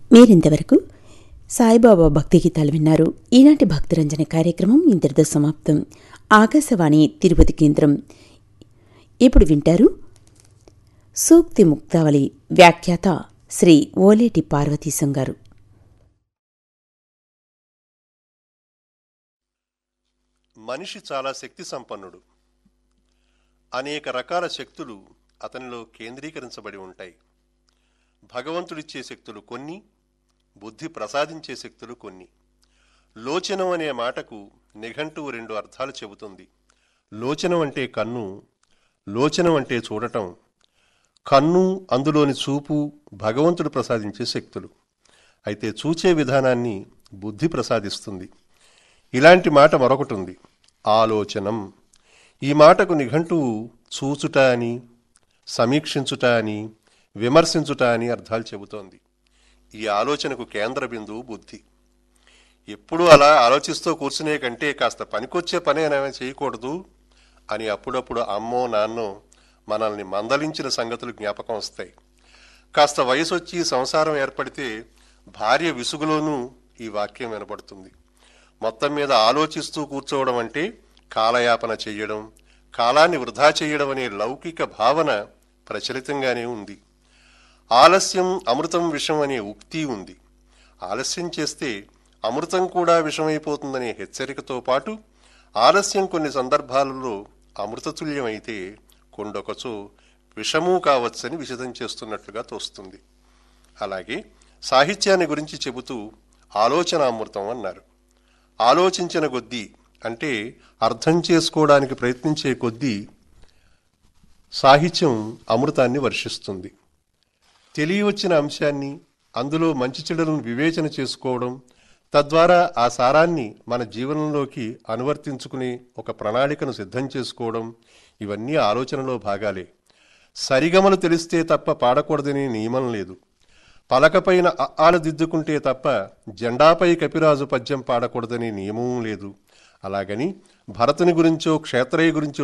మీరింతవరకు సాయిబాబా భక్తి గీతాలు విన్నారు ఈనాటి భక్తిరంజన కార్యక్రమం ఇంతటితో సమాప్తం ఆకాశవాణి తిరుపతి కేంద్రం ఇప్పుడు వింటారు సూక్తి ముక్తావళి వ్యాఖ్యాత శ్రీ ఓలేటి పార్వతీశం గారు మనిషి చాలా శక్తి సంపన్నుడు అనేక రకాల శక్తులు అతనిలో కేంద్రీకరించబడి ఉంటాయి భగవంతుడిచ్చే శక్తులు కొన్ని బుద్ధి ప్రసాదించే శక్తులు కొన్ని లోచనం అనే మాటకు నిఘంటువు రెండు అర్థాలు చెబుతుంది లోచనం అంటే కన్ను లోచనం అంటే చూడటం కన్ను అందులోని చూపు భగవంతుడు ప్రసాదించే శక్తులు అయితే చూచే విధానాన్ని బుద్ధి ప్రసాదిస్తుంది ఇలాంటి మాట మరొకటి ఉంది ఆలోచనం ఈ మాటకు నిఘంటువు చూచుట అని సమీక్షించుట అని విమర్శించుట అని అర్థాలు చెబుతోంది ఈ ఆలోచనకు కేంద్ర బిందువు బుద్ధి ఎప్పుడూ అలా ఆలోచిస్తూ కూర్చునే కంటే కాస్త పనికొచ్చే పని ఏమైనా చేయకూడదు అని అప్పుడప్పుడు అమ్మో నాన్నో మనల్ని మందలించిన సంగతులు జ్ఞాపకం వస్తాయి కాస్త వయసు వచ్చి సంసారం ఏర్పడితే భార్య విసుగులోనూ ఈ వాక్యం వినపడుతుంది మొత్తం మీద ఆలోచిస్తూ కూర్చోవడం అంటే కాలయాపన చెయ్యడం కాలాన్ని వృధా చేయడం అనే లౌకిక భావన ప్రచలితంగానే ఉంది ఆలస్యం అమృతం విషం అనే ఉక్తి ఉంది ఆలస్యం చేస్తే అమృతం కూడా విషమైపోతుందనే హెచ్చరికతో పాటు ఆలస్యం కొన్ని సందర్భాలలో అమృతతుల్యమైతే కొండొకచో విషమూ కావచ్చని విషదం చేస్తున్నట్లుగా తోస్తుంది అలాగే సాహిత్యాన్ని గురించి చెబుతూ ఆలోచన అమృతం అన్నారు ఆలోచించిన కొద్దీ అంటే అర్థం చేసుకోవడానికి ప్రయత్నించే కొద్దీ సాహిత్యం అమృతాన్ని వర్షిస్తుంది తెలియవచ్చిన అంశాన్ని అందులో మంచి చెడులను వివేచన చేసుకోవడం తద్వారా ఆ సారాన్ని మన జీవనంలోకి అనువర్తించుకునే ఒక ప్రణాళికను సిద్ధం చేసుకోవడం ఇవన్నీ ఆలోచనలో భాగాలే సరిగమలు తెలిస్తే తప్ప పాడకూడదనే నియమం లేదు పలకపైన ఆలు దిద్దుకుంటే తప్ప జెండాపై కపిరాజు పద్యం పాడకూడదనే నియమం లేదు అలాగని భరతుని గురించో క్షేత్రయ్య గురించో